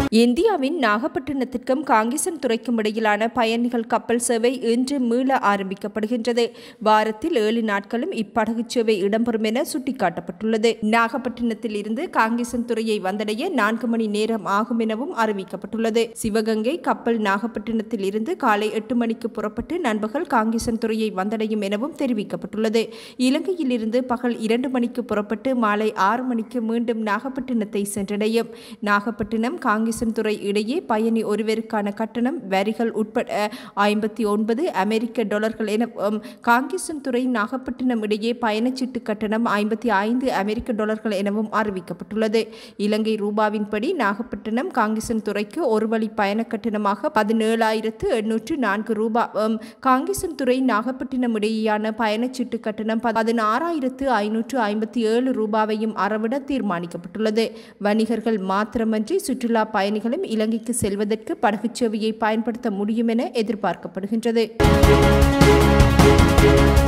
இந்தியாவின் நாகப்பட்டினத்திற்கும் காங்கேசன் துறைக்கும் இடையிலான பயணிகள் கப்பல் சேவை இன்று மீள ஆரம்பிக்கப்படுகின்றது வாரத்தில் ஏழு நாட்களும் இப்படகு சேவை இடம்பெறும் என சுட்டிக்காட்டப்பட்டுள்ளது நாகப்பட்டினத்தில் இருந்து காங்கேசன் துறையை வந்தடைய நான்கு மணி நேரம் ஆகும் எனவும் அறிவிக்கப்பட்டுள்ளது சிவகங்கை கப்பல் நாகப்பட்டினத்தில் இருந்து காலை எட்டு மணிக்கு புறப்பட்டு நண்பகல் காங்கேசன் துறையை வந்தடையும் எனவும் தெரிவிக்கப்பட்டுள்ளது இலங்கையில் இருந்து பகல் இரண்டு மணிக்கு புறப்பட்டு மாலை ஆறு மணிக்கு மீண்டும் நாகப்பட்டினத்தை சென்றடையும் நாகப்பட்டினம் காங்கேசன் துறை இடையே பயணி ஒருவருக்கான கட்டணம் வரிகள் உட்பட ஐம்பத்தி ஒன்பது அமெரிக்க டாலர்கள் எனவும் காங்கேசன் துறை நாகப்பட்டினம் இடையே பயணச்சீட்டு கட்டணம் ஐம்பத்தி ஐந்து அமெரிக்க டாலர்கள் எனவும் அறிவிக்கப்பட்டுள்ளது இலங்கை ரூபாவின்படி நாகப்பட்டினம் காங்கேசன் துறைக்கு ஒரு வழி பயண கட்டணமாக பதினேழாயிரத்து எண்ணூற்று நான்கு ரூபாயும் காங்கேசன் துறை நாகப்பட்டினம் இடையேயான பயணச்சீட்டு கட்டணம் பதினாறாயிரத்து ஐநூற்று ஐம்பத்தி ஏழு ரூபாவையும் அறவிட தீர்மானிக்கப்பட்டுள்ளது வணிகர்கள் மாத்திரமன்றி சுற்றுலா பயணிகளும் இலங்கைக்கு செல்வதற்கு படகுச் சேவையை பயன்படுத்த முடியும் என எதிர்பார்க்கப்படுகின்றது